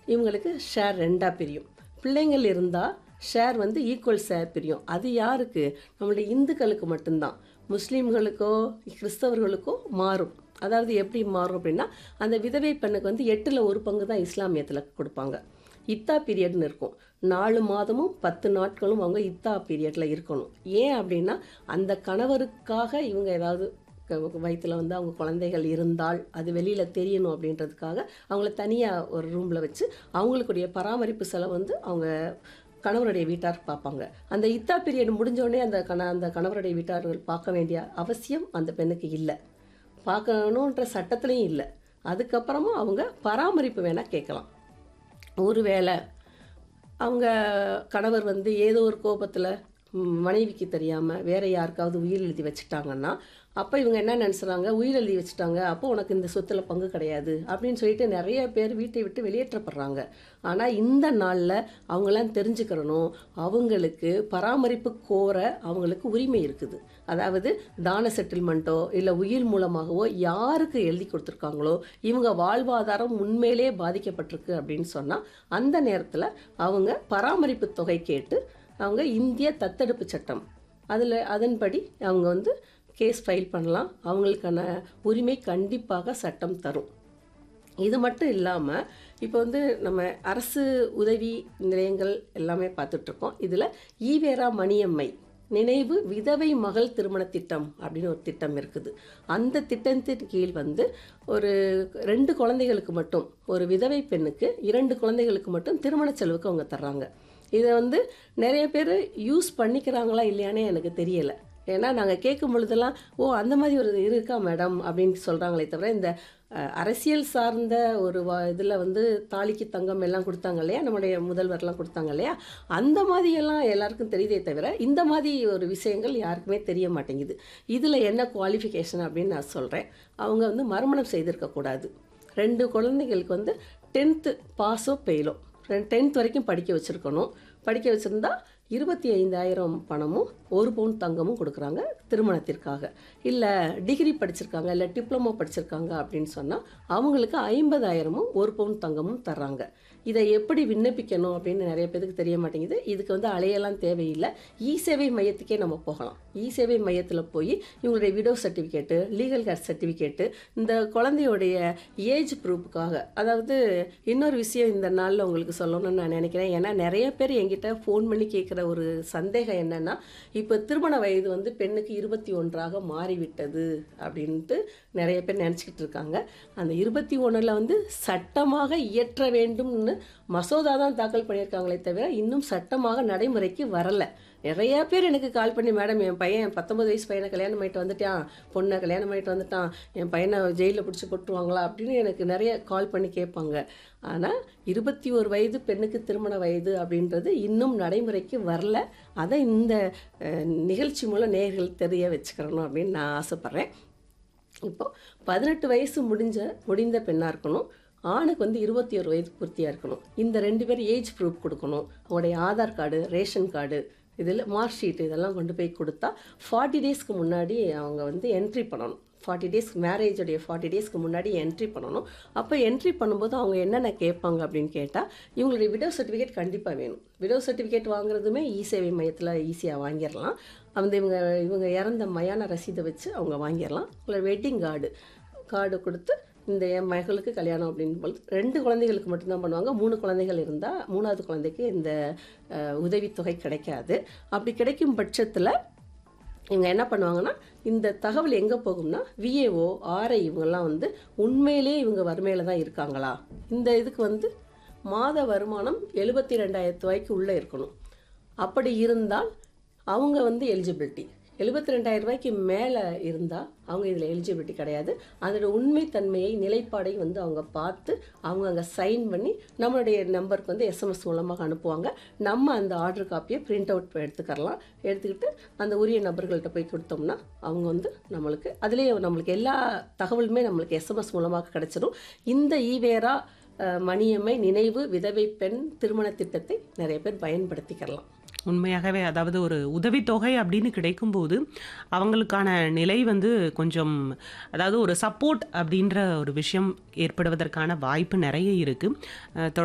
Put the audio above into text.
இவங்களுக்கு ஷேர் ரெண்டாக பிரியும் பிள்ளைங்கள் இருந்தால் ஷேர் வந்து ஈக்குவல் ஷேர் பிரியும் அது யாருக்கு நம்மளுடைய இந்துக்களுக்கு மட்டும்தான் முஸ்லீம்களுக்கோ கிறிஸ்தவர்களுக்கோ மாறும் அதாவது எப்படி மாறும் அப்படின்னா அந்த விதவை பெண்ணுக்கு வந்து எட்டில் ஒரு பங்கு தான் இஸ்லாமியத்தில் கொடுப்பாங்க இத்தா பீரியட்னு இருக்கும் நாலு மாதமும் பத்து நாட்களும் அவங்க இத்தா பீரியடில் இருக்கணும் ஏன் அப்படின்னா அந்த கணவருக்காக இவங்க ஏதாவது வயிற்றில் வந்து அவங்க குழந்தைகள் இருந்தால் அது வெளியில் தெரியணும் அப்படின்றதுக்காக அவங்கள தனியாக ஒரு ரூமில் வச்சு அவங்களுக்குடைய பராமரிப்பு செலவு வந்து அவங்க கணவருடைய வீட்டார் பார்ப்பாங்க அந்த இத்தா பீரியட் முடிஞ்சோடனே அந்த கண அந்த கணவருடைய வீட்டார்கள் பார்க்க வேண்டிய அவசியம் அந்த பெண்ணுக்கு இல்லை பார்க்கணுன்ற சட்டத்துலேயும் இல்லை அதுக்கப்புறமா அவங்க பராமரிப்பு வேணால் கேட்கலாம் ஒருவேளை அவங்க கணவர் வந்து ஏதோ ஒரு கோபத்தில் மனைவிக்கு தெரியாமல் வேற யாருக்காவது உயிர் எழுதி வச்சுட்டாங்கன்னா அப்போ இவங்க என்ன நினச்சுறாங்க உயிர் எழுதி வச்சுட்டாங்க அப்போ உனக்கு இந்த சொத்துல பங்கு கிடையாது அப்படின்னு சொல்லிட்டு நிறைய பேர் வீட்டை விட்டு வெளியேற்றப்படுறாங்க ஆனால் இந்த நாளில் அவங்களாம் தெரிஞ்சுக்கிறணும் அவங்களுக்கு பராமரிப்பு கோர அவங்களுக்கு உரிமை இருக்குது அதாவது தான செட்டில்மெண்ட்டோ இல்லை உயிர் மூலமாகவோ யாருக்கு எழுதி கொடுத்துருக்காங்களோ இவங்க வாழ்வாதாரம் உண்மையிலே பாதிக்கப்பட்டிருக்கு அப்படின்னு சொன்னால் அந்த நேரத்தில் அவங்க பராமரிப்பு தொகை கேட்டு அவங்க இந்திய தத்தெடுப்பு சட்டம் அதில் அதன்படி அவங்க வந்து கேஸ் ஃபைல் பண்ணலாம் அவங்களுக்கான உரிமை கண்டிப்பாக சட்டம் தரும் இது மட்டும் இல்லாமல் இப்போ வந்து நம்ம அரசு உதவி நிலையங்கள் எல்லாமே பார்த்துட்ருக்கோம் இதில் ஈவேரா மணியம்மை நினைவு விதவை மகள் திருமண திட்டம் அப்படின்னு ஒரு திட்டம் இருக்குது அந்த திட்டத்தின் கீழ் வந்து ஒரு ரெண்டு குழந்தைகளுக்கு மட்டும் ஒரு விதவை பெண்ணுக்கு இரண்டு குழந்தைகளுக்கு மட்டும் திருமண செலவுக்கு அவங்க தர்றாங்க இதை வந்து நிறைய பேர் யூஸ் பண்ணிக்கிறாங்களா இல்லையானே எனக்கு தெரியலை ஏன்னா நாங்கள் கேட்கும் பொழுதெல்லாம் ஓ அந்த மாதிரி ஒரு இது இருக்கா மேடம் அப்படின்னு சொல்கிறாங்களே தவிர இந்த அரசியல் சார்ந்த ஒரு வா இதில் வந்து தாலிக்கு தங்கம் எல்லாம் கொடுத்தாங்க இல்லையா நம்முடைய முதல்வர்லாம் கொடுத்தாங்க இல்லையா அந்த மாதிரியெல்லாம் எல்லாருக்கும் தெரியுதே தவிர இந்த மாதிரி ஒரு விஷயங்கள் யாருக்குமே தெரிய மாட்டேங்குது இதில் என்ன குவாலிஃபிகேஷன் அப்படின்னு நான் சொல்கிறேன் அவங்க வந்து மறுமணம் செய்திருக்கக்கூடாது ரெண்டு குழந்தைகளுக்கு வந்து டென்த்து பாஸோ பெயிலோ டென்த் வரைக்கும் படிக்க வச்சுருக்கணும் படிக்க வச்சுருந்தா இருபத்தி ஐந்தாயிரம் பணமும் ஒரு பவுன் தங்கமும் கொடுக்குறாங்க திருமணத்திற்காக இல்லை டிகிரி படிச்சிருக்காங்க இல்லை டிப்ளமோ படிச்சிருக்காங்க அப்படின்னு சொன்னால் அவங்களுக்கு ஐம்பதாயிரமும் ஒரு பவுன் தங்கமும் தர்றாங்க இதை எப்படி விண்ணப்பிக்கணும் அப்படின்னு நிறைய பேருக்கு தெரிய மாட்டேங்குது இதுக்கு வந்து அலையெல்லாம் தேவையில்லை இ சேவை மையத்துக்கே நம்ம போகலாம் இ சேவை மையத்தில் போய் இவங்களுடைய widow certificate legal heir certificate இந்த குழந்தையோடைய ஏஜ் ப்ரூஃபுக்காக அதாவது இன்னொரு விஷயம் இந்த நாளில் உங்களுக்கு சொல்லணும்னு நான் நினைக்கிறேன் ஏன்னா நிறைய பேர் என்கிட்ட ஃபோன் பண்ணி கேட்குற ஒரு சந்தேகம் என்னென்னா இப்போ திருமண வயது வந்து பெண்ணுக்கு இருபத்தி ஒன்றாக மாறிவிட்டது அப்படின்ட்டு நிறைய பேர் நினச்சிக்கிட்டு இருக்காங்க அந்த இருபத்தி ஒன்றில் வந்து சட்டமாக இயற்ற வேண்டும்னு மசோதா தான் தாக்கல் பண்ணியிருக்காங்களே தவிர இன்னும் சட்டமாக நடைமுறைக்கு வரலை நிறைய பேர் எனக்கு கால் பண்ணி மேடம் என் பையன் பத்தொம்பது வயசு பையனை கல்யாணம் பண்ணிட்டு வந்துட்டான் பொண்ணை கல்யாணம் பண்ணிட்டு வந்துட்டான் என் பையனை ஜெயிலில் பிடிச்சி போட்டுருவாங்களா அப்படின்னு எனக்கு நிறைய கால் பண்ணி கேட்பாங்க ஆனால் இருபத்தி ஒரு வயது பெண்ணுக்கு திருமண வயது அப்படின்றது இன்னும் நடைமுறைக்கு வரல அதை இந்த நிகழ்ச்சி மூலம் நேர்கள் தெரிய வச்சுக்கிறணும் அப்படின்னு நான் ஆசைப்பட்றேன் இப்போது பதினெட்டு வயசு முடிஞ்ச முடிந்த பெண்ணாக இருக்கணும் ஆணுக்கு வந்து இருபத்தி ஒரு வயது பூர்த்தியாக இருக்கணும் இந்த ரெண்டு பேர் ஏஜ் ப்ரூஃப் கொடுக்கணும் அவங்களுடைய ஆதார் கார்டு ரேஷன் கார்டு இதில் மார்க் ஷீட் இதெல்லாம் கொண்டு போய் கொடுத்தா ஃபார்ட்டி டேஸ்க்கு முன்னாடி அவங்க வந்து என்ட்ரி பண்ணணும் ஃபார்ட்டி டேஸ் மேரேஜுடைய ஃபார்ட்டி டேஸ்க்கு முன்னாடி என்ட்ரி பண்ணணும் அப்போ என்ட்ரி பண்ணும்போது அவங்க என்னென்ன கேட்பாங்க அப்படின்னு கேட்டால் இவங்களுடைய விடோ சர்டிஃபிகேட் கண்டிப்பாக வேணும் விடோ சர்டிஃபிகேட் வாங்குறதுமே இ சேவை மையத்தில் ஈஸியாக வாங்கிடலாம் அந்த இவங்க இவங்க இறந்த மயான ரசீதை வச்சு அவங்க வாங்கிடலாம் இல்லை வெட்டிங் கார்டு கார்டு கொடுத்து இந்த என் மகளுக்கு கல்யாணம் அப்படின்னு போது ரெண்டு குழந்தைகளுக்கு மட்டும்தான் பண்ணுவாங்க மூணு குழந்தைகள் இருந்தால் மூணாவது குழந்தைக்கு இந்த உதவித்தொகை கிடைக்காது அப்படி கிடைக்கும் பட்சத்தில் இவங்க என்ன பண்ணுவாங்கன்னா இந்த தகவல் எங்கே போகும்னா விஏஓ ஆர்ஐ இவங்கெல்லாம் வந்து உண்மையிலே இவங்க வறுமையில் தான் இருக்காங்களா இந்த இதுக்கு வந்து மாத வருமானம் எழுபத்தி ரெண்டாயிரத்து ரூபாய்க்கு உள்ளே இருக்கணும் அப்படி இருந்தால் அவங்க வந்து எலிஜிபிலிட்டி எழுபத்தி ரெண்டாயிரம் ரூபாய்க்கு மேலே இருந்தால் அவங்க இதில் எலிஜிபிலிட்டி கிடையாது அதோட உண்மைத்தன்மையை நிலைப்பாடை வந்து அவங்க பார்த்து அவங்க அங்கே சைன் பண்ணி நம்மளுடைய நம்பருக்கு வந்து எஸ்எம்எஸ் மூலமாக அனுப்புவாங்க நம்ம அந்த ஆர்டர் காப்பியை பிரிண்ட் அவுட் எடுத்துக்கலாம் எடுத்துக்கிட்டு அந்த உரிய நபர்கள்ட்ட போய் கொடுத்தோம்னா அவங்க வந்து நம்மளுக்கு அதுலேயே நம்மளுக்கு எல்லா தகவலுமே நம்மளுக்கு எஸ்எம்எஸ் மூலமாக கிடைச்சிடும் இந்த ஈவேரா மணியம்மை நினைவு விதவை பெண் திருமண திட்டத்தை நிறைய பேர் பயன்படுத்திக்கலாம் உண்மையாகவே அதாவது ஒரு உதவித்தொகை அப்படின்னு கிடைக்கும்போது அவங்களுக்கான நிலை வந்து கொஞ்சம் அதாவது ஒரு சப்போர்ட் அப்படின்ற ஒரு விஷயம் ஏற்படுவதற்கான வாய்ப்பு நிறைய இருக்குது